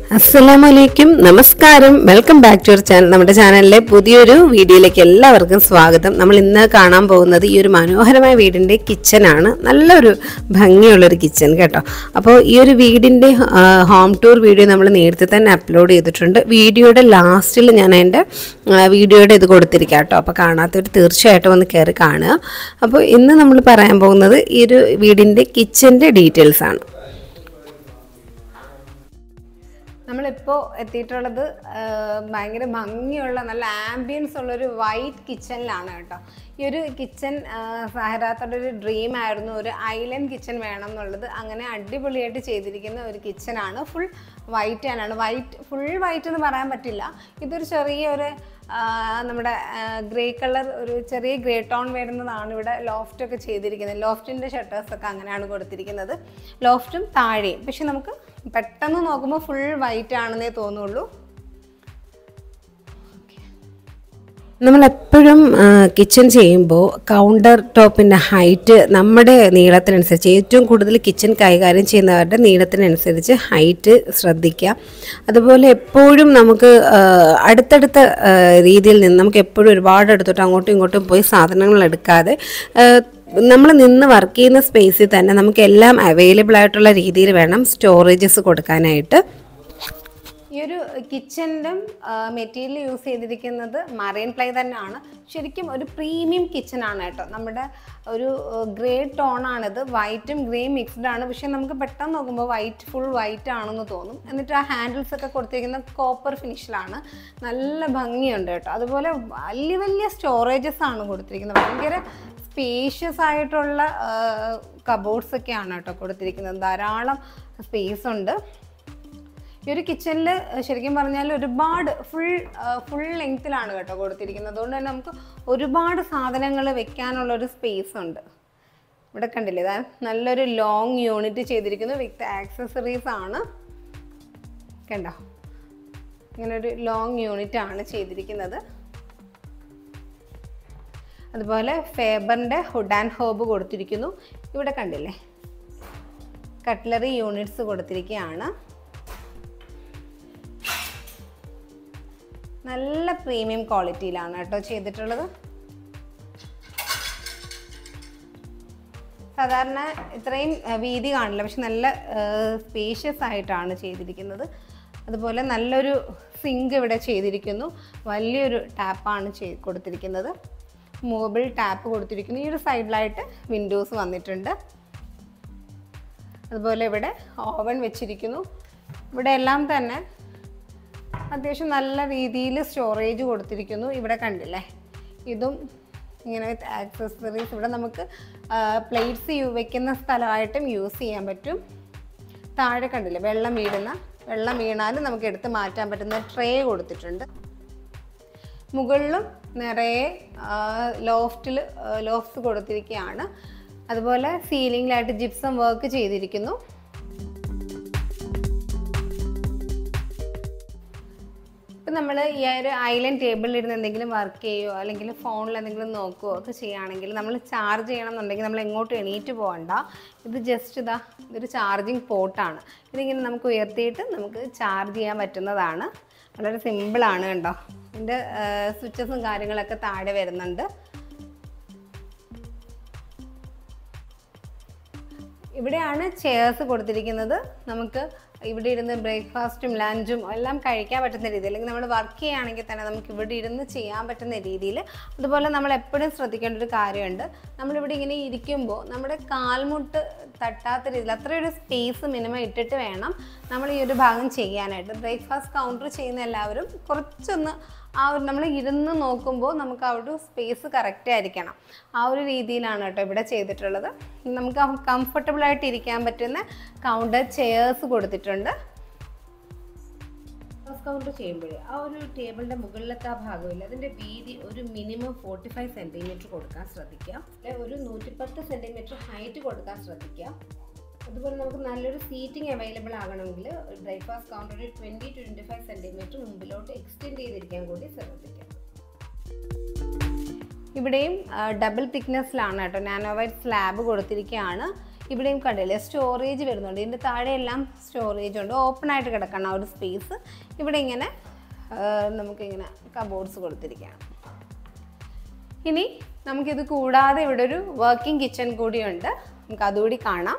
അസ്സലാമലൈക്കും നമസ്കാരം welcome back to your channel നമ്മുടെ ചാനലിലെ പുതിയൊരു വീഡിയോയിലേക്ക് എല്ലാവർക്കും സ്വാഗതം നമ്മൾ ഇന്ന് കാണാൻ പോകുന്നത് ഈ ഒരു മനോഹരമായ വീടിൻ്റെ കിച്ചനാണ് നല്ലൊരു ഭംഗിയുള്ളൊരു കിച്ചൺ കേട്ടോ അപ്പോൾ ഈ ഒരു വീടിൻ്റെ ഹോം ടൂർ വീഡിയോ നമ്മൾ നേരത്തെ തന്നെ അപ്ലോഡ് ചെയ്തിട്ടുണ്ട് വീഡിയോയുടെ ലാസ്റ്റിൽ ഞാൻ അതിൻ്റെ വീഡിയോയുടെ ഇത് കൊടുത്തിരിക്കാം കേട്ടോ അപ്പോൾ കാണാത്തവർ തീർച്ചയായിട്ടും ഒന്ന് കയറി കാണുക അപ്പോൾ ഇന്ന് നമ്മൾ പറയാൻ പോകുന്നത് ഈ ഒരു വീടിൻ്റെ കിച്ചൻ്റെ ഡീറ്റെയിൽസ് ആണ് നമ്മളിപ്പോൾ എത്തിയിട്ടുള്ളത് ആ, ഭയങ്കര ഭംഗിയുള്ള നല്ല ആംബിയൻസ് ഉള്ളൊരു വൈറ്റ് കിച്ചണിലാണ് കേട്ടോ ഈ ഒരു കിച്ചൺ സഹരാത്തയുടെ ഒരു ഡ്രീം ആയിരുന്നു ഒരു ഐലൻഡ് കിച്ചൺ വേണം എന്നുള്ളത് അങ്ങനെ അടിപൊളിയായിട്ട് ചെയ്തിരിക്കുന്ന ഒരു കിച്ചണാണ് ഫുൾ വൈറ്റ് ആണ് വൈറ്റ് ഫുൾ വൈറ്റ് എന്ന് പറയാൻ പറ്റില്ല ഇതൊരു ചെറിയൊരു ആ, നമ്മുടെ ഗ്രേ കളർ ഒരു ചെറിയ ഗ്രേ ടോൺ വരുന്നതാണ് ഇവിടെ ലോഫ്റ്റ് ഒക്കെ ചെയ്തിരിക്കുന്നത് ലോഫ്റ്റിൻ്റെ ഷട്ടേഴ്സ് ഒക്കെ അങ്ങനെയാണ് കൊടുത്തിരിക്കുന്നത് ലോഫ്റ്റും താഴെയും പക്ഷെ നമുക്ക് പെട്ടെന്ന് നോക്കുമ്പോൾ ഫുൾ വൈറ്റ് ആണെന്നേ തോന്നുള്ളൂ നമ്മൾ എപ്പോഴും കിച്ചൺ ചെയ്യുമ്പോൾ കൗണ്ടർ ടോപ്പിൻ്റെ ഹൈറ്റ് നമ്മുടെ നീളത്തിനനുസരിച്ച് ഏറ്റവും കൂടുതൽ കിച്ചൺ കൈകാര്യം ചെയ്യുന്നവരുടെ നീളത്തിനനുസരിച്ച് ഹൈറ്റ് ശ്രദ്ധിക്കുക അതുപോലെ എപ്പോഴും നമുക്ക് ആ, അടുത്തടുത്ത ആ, രീതിയിൽ നിന്ന് നമുക്ക് എപ്പോഴും ഒരുപാട് അടുത്തോട്ട് അങ്ങോട്ടും ഇങ്ങോട്ടും പോയി സാധനങ്ങൾ എടുക്കാതെ നമ്മൾ നിന്ന് വർക്ക് ചെയ്യുന്ന സ്പേസിൽ തന്നെ നമുക്ക് എല്ലാം അവൈലബിൾ ആയിട്ടുള്ള രീതിയിൽ വേണം സ്റ്റോറേജസ് കൊടുക്കാനായിട്ട് ഈ ഒരു കിച്ചണിൻ്റെ മെറ്റീരിയൽ യൂസ് ചെയ്തിരിക്കുന്നത് മറൈൻ പ്ലൈ തന്നെയാണ് ശരിക്കും ഒരു പ്രീമിയം കിച്ചൺ ആണ് കേട്ടോ നമ്മുടെ ഒരു ഗ്രേ ടോൺ ആണിത് വൈറ്റും ഗ്രേ മിക്സ്ഡ് ആണ് പക്ഷെ നമുക്ക് പെട്ടെന്ന് നോക്കുമ്പോൾ വൈറ്റ് ഫുൾ വൈറ്റ് ആണെന്ന് തോന്നും എന്നിട്ട് ആ ഹാൻഡിൽസ് ഒക്കെ കൊടുത്തിരിക്കുന്ന കോപ്പർ ഫിനിഷിലാണ് നല്ല ഭംഗിയുണ്ട് കേട്ടോ അതുപോലെ വലിയ വലിയ സ്റ്റോറേജസ് ആണ് കൊടുത്തിരിക്കുന്നത് ഭയങ്കര സ്പേഷ്യസ് ആയിട്ടുള്ള കബോർഡ്സ് ഒക്കെയാണ് കേട്ടോ കൊടുത്തിരിക്കുന്നത് ധാരാളം സ്പേസ് ഉണ്ട് ഈ ഒരു കിച്ചണിൽ ശരിക്കും പറഞ്ഞാൽ ഒരുപാട് ഫുൾ ഫുൾ ലെങ്ത്തിലാണ് കേട്ടോ കൊടുത്തിരിക്കുന്നത് അതുകൊണ്ട് തന്നെ നമുക്ക് ഒരുപാട് സാധനങ്ങൾ വെക്കാനുള്ള ഒരു സ്പേസ് ഉണ്ട് ഇവിടെ കണ്ടില്ലേ ഇതാ നല്ലൊരു ലോങ് യൂണിറ്റ് ചെയ്തിരിക്കുന്നു വിത്ത് ആക്സസറീസ് ആണ് കണ്ടോ ഇങ്ങനെ ഒരു ലോങ് യൂണിറ്റ് ആണ് ചെയ്തിരിക്കുന്നത് അതുപോലെ ഫേബറിൻ്റെ ഹുഡ് ആൻഡ് ഹോബ് കൊടുത്തിരിക്കുന്നു ഇവിടെ കണ്ടില്ലേ കട്ട്ലറി യൂണിറ്റ്സ് കൊടുത്തിരിക്കുകയാണ് നല്ല പ്രീമിയം ക്വാളിറ്റിയിലാണ് കേട്ടോ ചെയ്തിട്ടുള്ളത് സാധാരണ ഇത്രയും അഹ്, വീതി കാണില്ല പക്ഷെ നല്ല സ്പേഷ്യസ് ആയിട്ടാണ് ചെയ്തിരിക്കുന്നത് അതുപോലെ നല്ലൊരു സിങ്ക് ഇവിടെ ചെയ്തിരിക്കുന്നു വലിയൊരു ടാപ്പാണ് ചെയ് കൊടുത്തിരിക്കുന്നത് മൂവബിൾ ടാപ്പ് കൊടുത്തിരിക്കുന്നു ഈ ഒരു സൈഡിലായിട്ട് വിൻഡോസ് വന്നിട്ടുണ്ട് അതുപോലെ ഇവിടെ ഓവൻ വെച്ചിരിക്കുന്നു ഇവിടെ എല്ലാം തന്നെ അത്യാവശ്യം നല്ല രീതിയിൽ സ്റ്റോറേജ് കൊടുത്തിരിക്കുന്നു ഇവിടെ കണ്ടില്ലേ ഇതും ഇങ്ങനെ വിത്ത് ആക്സസറീസ് ഇവിടെ നമുക്ക് പ്ലേറ്റ്സ് യു വെക്കുന്ന സ്ഥലമായിട്ടും യൂസ് ചെയ്യാൻ പറ്റും താഴെ കണ്ടില്ലേ വെള്ളം വീഴുന്ന വെള്ളം വീണാലും നമുക്ക് എടുത്ത് മാറ്റാൻ പറ്റുന്ന ട്രേ കൊടുത്തിട്ടുണ്ട് മുകളിലും നിറയെ ലോഫ്റ്റിൽ ലോഫ്റ്റ്സ് കൊടുത്തിരിക്കുകയാണ് അതുപോലെ സീലിംഗിലായിട്ട് ജിപ്സം വർക്ക് ചെയ്തിരിക്കുന്നു ഇപ്പം നമ്മൾ ഈ ഒരു ഐലൻഡ് ടേബിളിൽ ഇരുന്ന് എന്തെങ്കിലും വർക്ക് ചെയ്യുകയോ അല്ലെങ്കിൽ ഫോണിൽ എന്തെങ്കിലും നോക്കുകയോ ഒക്കെ ചെയ്യുകയാണെങ്കിൽ നമ്മൾ ചാർജ് ചെയ്യണം എന്നുണ്ടെങ്കിൽ നമ്മൾ എങ്ങോട്ടും എണീറ്റ് പോകണ്ട ഇത് ജസ്റ്റ് ഇതാ ഇതൊരു ചാർജിങ് പോർട്ടാണ് ഇതിങ്ങനെ നമുക്ക് ഉയർത്തിയിട്ട് നമുക്ക് ചാർജ് ചെയ്യാൻ പറ്റുന്നതാണ് വളരെ സിമ്പിളാണ് കണ്ടോ ഇതിൻ്റെ സ്വിച്ചസും കാര്യങ്ങളൊക്കെ താഴെ വരുന്നുണ്ട് ഇവിടെയാണ് ചെയർസ് കൊടുത്തിരിക്കുന്നത് നമുക്ക് ഇവിടെ ഇരുന്ന് ബ്രേക്ക്ഫാസ്റ്റും ലഞ്ചും എല്ലാം കഴിക്കാൻ പറ്റുന്ന രീതിയിൽ അല്ലെങ്കിൽ നമ്മൾ വർക്ക് ചെയ്യുകയാണെങ്കിൽ തന്നെ നമുക്ക് ഇവിടെ ഇരുന്ന് ചെയ്യാൻ പറ്റുന്ന രീതിയിൽ അതുപോലെ നമ്മൾ എപ്പോഴും ശ്രദ്ധിക്കേണ്ട ഒരു കാര്യമുണ്ട് നമ്മളിവിടെ ഇങ്ങനെ ഇരിക്കുമ്പോൾ നമ്മുടെ കാൽമുട്ട് തട്ടാത്ത രീതിയിൽ അത്രയൊരു സ്പേസ് മിനിമം ഇട്ടിട്ട് വേണം നമ്മൾ ഈ ഒരു ഭാഗം ചെയ്യാനായിട്ട് ബ്രേക്ക്ഫാസ്റ്റ് കൗണ്ടർ ചെയ്യുന്ന എല്ലാവരും കുറച്ചൊന്ന് ആ ഒരു നമ്മൾ ഇരുന്ന് നോക്കുമ്പോൾ നമുക്ക് ആ ഒരു സ്പേസ് കറക്റ്റ് ആയിരിക്കണം ആ ഒരു രീതിയിലാണ് കേട്ടോ ഇവിടെ ചെയ്തിട്ടുള്ളത് നമുക്ക് കംഫർട്ടബിൾ ആയിട്ട് ഇരിക്കാൻ പറ്റുന്ന കൗണ്ടർ ചെയേഴ്സ് കൊടുത്തിട്ടുണ്ട് കൗണ്ടർ ചെയ്യുമ്പോഴേ ആ ഒരു ടേബിളിന്റെ മുകളിലത്തെ ആ ഭാഗമില്ല അതിന്റെ വീതി ഒരു മിനിമം ഫോർട്ടി ഫൈവ് സെന്റിമീറ്റർ കൊടുക്കാൻ ശ്രദ്ധിക്കുക അല്ലെ ഒരു നൂറ്റിപ്പത്ത് സെന്റിമീറ്റർ ഹൈറ്റ് കൊടുക്കാൻ ശ്രദ്ധിക്കുക അതുപോലെ നമുക്ക് നല്ലൊരു സീറ്റിംഗ് അവൈലബിൾ ആകണമെങ്കിൽ ബ്രേക്ക്ഫാസ്റ്റ് കൗണ്ടർ ഒരു ട്വൻറ്റി ട്വൻറ്റി ഫൈവ് സെൻറ്റിമീറ്റർ മുമ്പിലോട്ട് എക്സ്റ്റെൻഡ് ചെയ്തിരിക്കാൻ കൂടി ശ്രദ്ധിക്കാം ഇവിടെയും ഡബിൾ തിക്നെസ്സിലാണ് കേട്ടോ നാനോ വൈറ്റ് സ്ലാബ് കൊടുത്തിരിക്കുകയാണ് ഇവിടെയും കണ്ടില്ലേ സ്റ്റോറേജ് വരുന്നുണ്ട് ഇതിൻ്റെ താഴെയെല്ലാം സ്റ്റോറേജ് ഉണ്ട് ഓപ്പൺ ആയിട്ട് കിടക്കണം ആ ഒരു സ്പേസ് ഇവിടെ ഇങ്ങനെ ആ, നമുക്കിങ്ങനെ കബോർഡ്സ് കൊടുത്തിരിക്കുകയാണ് ഇനി നമുക്കിത് കൂടാതെ ഇവിടെ ഒരു വർക്കിംഗ് കിച്ചൺ കൂടിയുണ്ട് നമുക്ക് അതുകൂടി കാണാം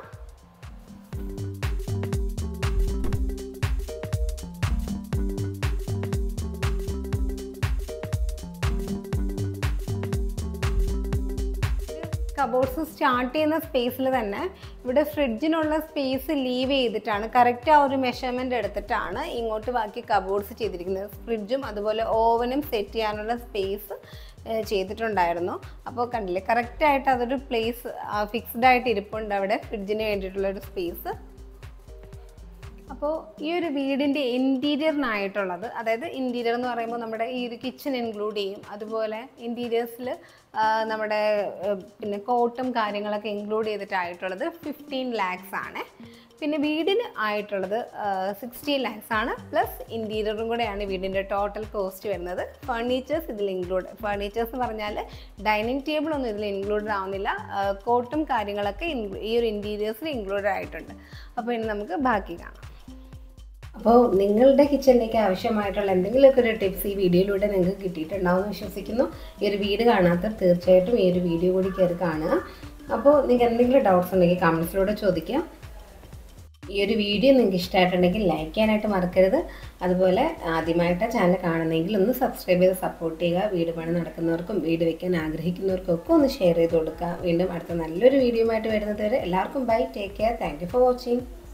കബോർഡ്സ് സ്റ്റാർട്ട് ചെയ്യുന്ന സ്പേസിൽ തന്നെ ഇവിടെ ഫ്രിഡ്ജിനുള്ള സ്പേസ് ലീവ് ചെയ്തിട്ടാണ് കറക്റ്റ് ആ ഒരു മെഷർമെൻ്റ് എടുത്തിട്ടാണ് ഇങ്ങോട്ട് ബാക്കി കബോർഡ്സ് ചെയ്തിരിക്കുന്നത് ഫ്രിഡ്ജും അതുപോലെ ഓവനും സെറ്റ് ചെയ്യാനുള്ള സ്പേസ് ചെയ്തിട്ടുണ്ടായിരുന്നു അപ്പോൾ കണ്ടില്ലേ കറക്റ്റായിട്ട് അതൊരു പ്ലേസ് ഫിക്സ്ഡ് ആയിട്ട് ഇരിപ്പുണ്ട് അവിടെ ഫ്രിഡ്ജിന് വേണ്ടിയിട്ടുള്ള ഒരു സ്പേസ് അപ്പോൾ ഈ ഒരു വീടിൻ്റെ ഇൻറ്റീരിയറിനായിട്ടുള്ളത് അതായത് ഇൻറ്റീരിയർ എന്ന് പറയുമ്പോൾ നമ്മുടെ ഈ ഒരു കിച്ചൺ ഇൻക്ലൂഡ് ചെയ്യും അതുപോലെ ഇൻറ്റീരിയേഴ്സിൽ നമ്മുടെ ആ, പിന്നെ കോട്ടും കാര്യങ്ങളൊക്കെ ഇൻക്ലൂഡ് ചെയ്തിട്ടായിട്ടുള്ളത് ഫിഫ്റ്റീൻ ലാക്സ് ആണ് പിന്നെ വീടിന് ആയിട്ടുള്ളത് സിക്സ്റ്റി ലാക്സ് ആണ് പ്ലസ് ഇൻറ്റീരിയറും കൂടെയാണ് വീടിൻ്റെ ടോട്ടൽ കോസ്റ്റ് വരുന്നത് ഫർണിച്ചേഴ്സ് ഇതിൽ ഇൻക്ലൂഡ് ഫർണിച്ചേഴ്സ് എന്ന് പറഞ്ഞാൽ ഡൈനിങ് ടേബിൾ ഒന്നും ഇതിൽ ഇൻക്ലൂഡഡ് ആവുന്നില്ല ആ, കോട്ടും കാര്യങ്ങളൊക്കെ ഇൻക്ലൂ- ഈ ഒരു ഇൻറ്റീരിയേഴ്സിൽ ഇൻക്ലൂഡഡ് ആയിട്ടുണ്ട് അപ്പോൾ ഇനി നമുക്ക് ബാക്കി കാണാം അപ്പോൾ നിങ്ങളുടെ കിച്ചണിലേക്ക് ആവശ്യമായിട്ടുള്ള എന്തെങ്കിലുമൊക്കെ ഒരു ടിപ്സ് ഈ വീഡിയോയിലൂടെ നിങ്ങൾക്ക് കിട്ടിയിട്ടുണ്ടാവുമെന്ന് വിശ്വസിക്കുന്നു ഈ ഒരു വീട് കാണാത്തവർ തീർച്ചയായിട്ടും ഈ ഒരു വീഡിയോ കൂടി കയറി കാണുക അപ്പോൾ നിങ്ങൾക്ക് എന്തെങ്കിലും ഡൗട്ട്സ് ഉണ്ടെങ്കിൽ കമൻസിലൂടെ ചോദിക്കാം ഈ ഒരു വീഡിയോ നിങ്ങൾക്ക് ഇഷ്ടമായിട്ടുണ്ടെങ്കിൽ ലൈക്ക് ചെയ്യാനായിട്ട് മറക്കരുത് അതുപോലെ ആദ്യമായിട്ട് ചാനൽ കാണുന്നെങ്കിൽ ഒന്ന് സബ്സ്ക്രൈബ് ചെയ്ത് സപ്പോർട്ട് ചെയ്യുക വീട് പണി നടക്കുന്നവർക്കും വീട് വെക്കാൻ ആഗ്രഹിക്കുന്നവർക്കും ഒക്കെ ഒന്ന് ഷെയർ ചെയ്ത് കൊടുക്കുക വീണ്ടും അടുത്ത നല്ലൊരു വീഡിയോ ആയിട്ട് വരുന്നത് വരെ എല്ലാവർക്കും bye take care thank you for watching